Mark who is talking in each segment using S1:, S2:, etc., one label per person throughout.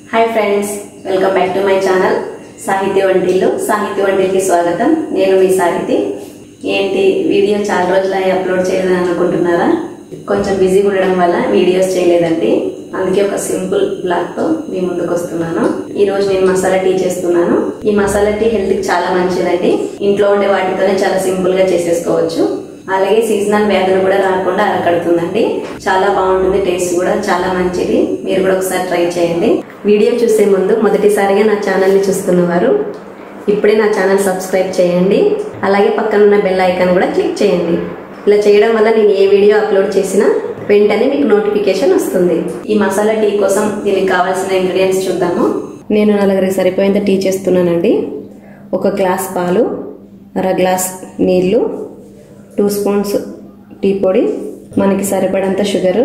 S1: hi friends welcome back to my channel Sahitya వంటిల్లు సాహిత్య వంటిల్కి స్వాగతం నేను మీ సాహితి ఏంటి వీడియో చాలా రోజులు అయ్యి అప్లోడ్ చేయలేదని అనుకుంటున్నారా కొంచెం బిజీగా ఉండడం వల్ల వీడియోస్ చేయలేదండి అందుకే ఒక సింపుల్ బ్లాగ్ తో మీ ముందుకు వస్తున్నాను ఈ రోజు నేను మసాలా టీ చేస్తున్నాను ఈ మసాలా టీ హెల్త్ కి చాలా మంచిదండి ఇంట్లో ఉండే వాటితోనే చాలా సింపుల్ గా చేసేసుకోవచ్చు అలాగే సీజనల్ వ్యాధులు కూడా రాకుండా అరకడుతుందండి చాలా బాగుంటుంది టేస్ట్ కూడా చాలా మంచిది మీరు కూడా ఒకసారి ట్రై చేయండి వీడియో చూసే ముందు మొదటిసారిగా నా ఛానల్ని చూస్తున్నవారు ఇప్పుడే నా ఛానల్ సబ్స్క్రైబ్ చేయండి అలాగే పక్కన ఉన్న బెల్ ఐకాన్ కూడా క్లిక్ చేయండి ఇలా చేయడం వల్ల నేను ఏ వీడియో అప్లోడ్ చేసినా వెంటనే మీకు నోటిఫికేషన్ వస్తుంది ఈ మసాలా టీ కోసం దీనికి కావాల్సిన ఇంగ్రీడియంట్స్ చూద్దాము నేను నలుగురికి సరిపోయేంత టీ చేస్తున్నానండి ఒక గ్లాస్ పాలు అర గ్లాస్ నీళ్ళు టూ స్పూన్స్ టీ పొడి మనకి సరిపడంత షుగరు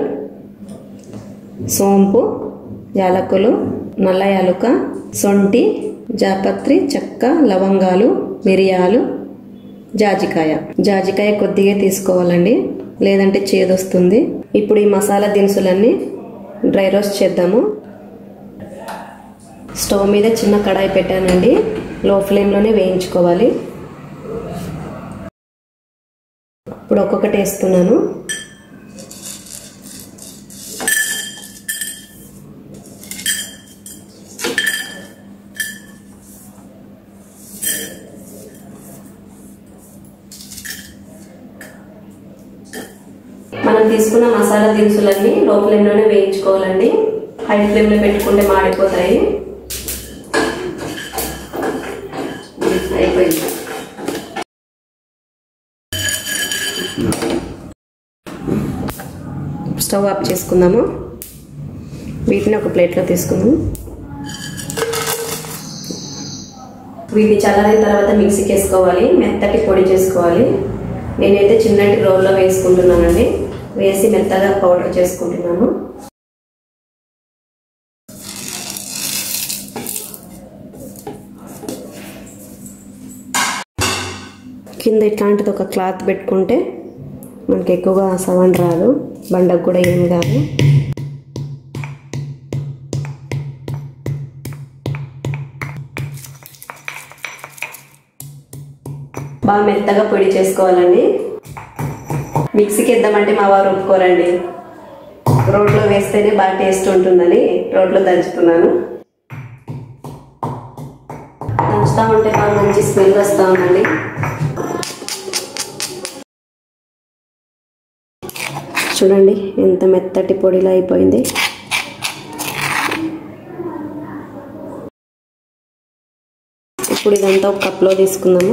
S1: సోంపు యాలకులు నల్ల యాలుక సొంటి జాపత్రి చెక్క లవంగాలు మిరియాలు జాజికాయ జాజికాయ కొద్దిగా తీసుకోవాలండి లేదంటే చేదొస్తుంది ఇప్పుడు ఈ మసాలా దినుసులన్నీ డ్రై రోస్ట్ చేద్దాము స్టవ్ మీద చిన్న కడాయి పెట్టానండి లో ఫ్లేమ్లోనే వేయించుకోవాలి ఇప్పుడు ఒక్కొక్కటి వేస్తున్నాను మనం తీసుకున్న మసాలా దినుసులన్నీ లో ఫ్లేమ్లోనే వేయించుకోవాలండి హై ఫ్లేమ్లో పెట్టుకుంటే మాడిపోతాయి అయిపోయింది స్టవ్ ఆఫ్ చేసుకుందాము వీటిని ఒక ప్లేట్లో తీసుకుందాము వీటిని చల్లారిన తర్వాత మిక్సీకి వేసుకోవాలి మెత్తటి పొడి చేసుకోవాలి నేనైతే చిన్నటి రోల్లో వేసుకుంటున్నానండి వేసి మెత్తగా పౌడర్ చేసుకుంటున్నాను కింద ఇట్లాంటిది ఒక క్లాత్ పెట్టుకుంటే మనకి ఎక్కువగా సౌండ్ రాదు బండకు కూడా ఏమి కాదు బాగా మెత్తగా పొడి చేసుకోవాలండి మిక్సీకి ఇద్దామంటే మా వారు ఒప్పుకోరండి రోడ్లో వేస్తేనే బాగా టేస్ట్ ఉంటుందని రోడ్లో దంచుతున్నాను దంచుతా ఉంటే బాగా మంచి స్మెల్ వస్తూ ఉందండి చూడండి ఎంత మెత్తటి పొడిలా అయిపోయింది ఇప్పుడు ఇదంతా ఒక కప్లో తీసుకుందాము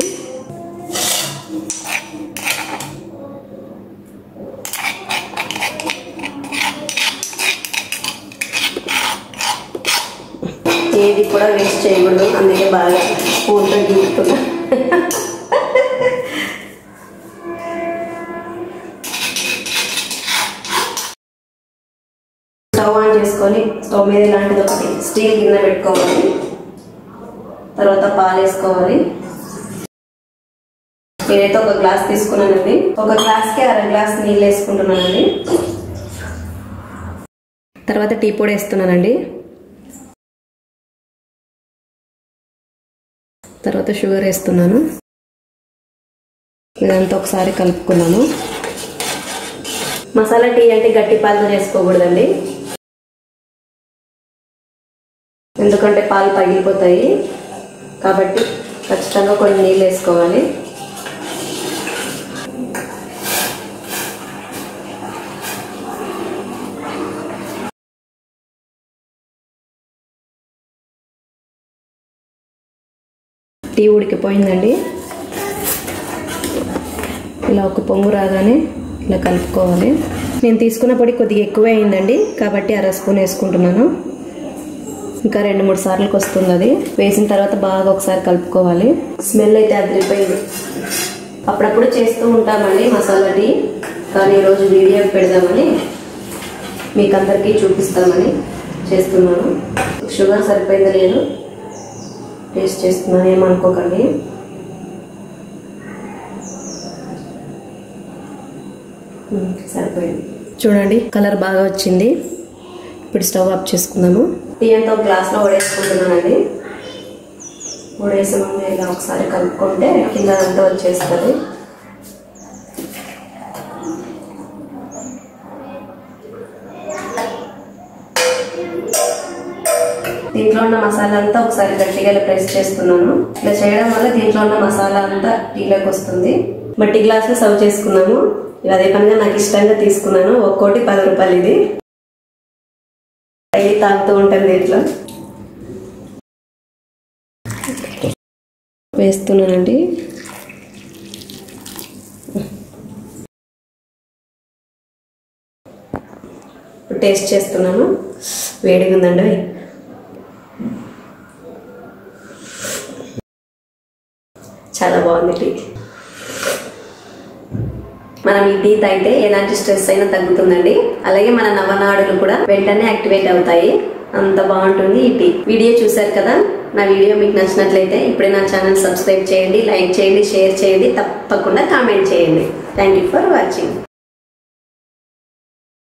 S1: ఏది కూడా వేస్ట్ చేయకూడదు అందుకే బాగా స్పూన్తో గీస్తున్నా స్టవ్ ఆన్ చేసుకొని స్టవ్ మీద ఇలాంటిది ఒకటి స్టీల్ గిన్నె పెట్టుకోవాలి తర్వాత పాలు వేసుకోవాలి నేనైతే ఒక గ్లాస్ తీసుకున్నానండి ఒక గ్లాస్కి అర గ్లాస్ నీళ్ళు వేసుకుంటున్నానండి తర్వాత టీ పొడి వేస్తున్నానండి తర్వాత షుగర్ వేస్తున్నాను ఇదంతా ఒకసారి కలుపుకున్నాను మసాలా టీ అంటే గట్టి పాలతో చేసుకోకూడదండి ఎందుకంటే పాలు పగిలిపోతాయి కాబట్టి ఖచ్చితంగా కొన్ని నీళ్ళు వేసుకోవాలి టీ ఉడికిపోయిందండి ఇలా ఒక పొంగు రాగానే ఇలా కలుపుకోవాలి నేను తీసుకున్న పొడి కొద్దిగా ఎక్కువే అయిందండి కాబట్టి అర స్పూన్ వేసుకుంటున్నాను ఇంకా రెండు మూడు సార్లకు వస్తుంది అది వేసిన తర్వాత బాగా ఒకసారి కలుపుకోవాలి స్మెల్ అయితే అదిరిపోయింది అప్పుడప్పుడు చేస్తూ ఉంటామండి మసాలా టీ కానీ ఈరోజు వీడియో పెడదామని మీకు అందరికీ చూపిస్తామని చేస్తున్నాను షుగర్ సరిపోయింది లేదు టేస్ట్ చేస్తున్నాను ఏమనుకోకండి సరిపోయింది చూడండి కలర్ బాగా వచ్చింది ఇప్పుడు స్టవ్ ఆఫ్ చేసుకుందాము టీ అంతా ఒక గ్లాస్లో వడేసుకుంటున్నానండి వడేసి ముందు ఇలా ఒకసారి కలుపుకుంటే కింద అంతా వచ్చేస్తుంది దీంట్లో ఉన్న మసాలా అంతా ఒకసారి గట్టిగా ఇలా ప్రెస్ చేస్తున్నాను ఇలా చేయడం వల్ల దీంట్లో ఉన్న మసాలా అంతా టీలోకి వస్తుంది మట్టి గ్లాసులు సర్వ్ చేసుకున్నాము ఇవి అదే పనిగా నాకు ఇష్టంగా తీసుకున్నాను ఒక్కోటి పది రూపాయలు ఇది డైలీ తాగుతూ ఉంటాను దీంట్లో వేస్తున్నానండి ఇప్పుడు టేస్ట్ చేస్తున్నాను వేడిగా ఉందండి చాలా బాగుంది టీ మనం ఈ టీ తాగితే ఎలాంటి స్ట్రెస్ అయినా తగ్గుతుందండి అలాగే మన నవనాడులు కూడా వెంటనే యాక్టివేట్ అవుతాయి అంత బాగుంటుంది ఈ టీ వీడియో చూశారు కదా నా వీడియో మీకు నచ్చినట్లయితే ఇప్పుడే నా ఛానల్ సబ్స్క్రైబ్ చేయండి లైక్ చేయండి షేర్ చేయండి తప్పకుండా కామెంట్ చేయండి థ్యాంక్ యూ ఫర్ వాచింగ్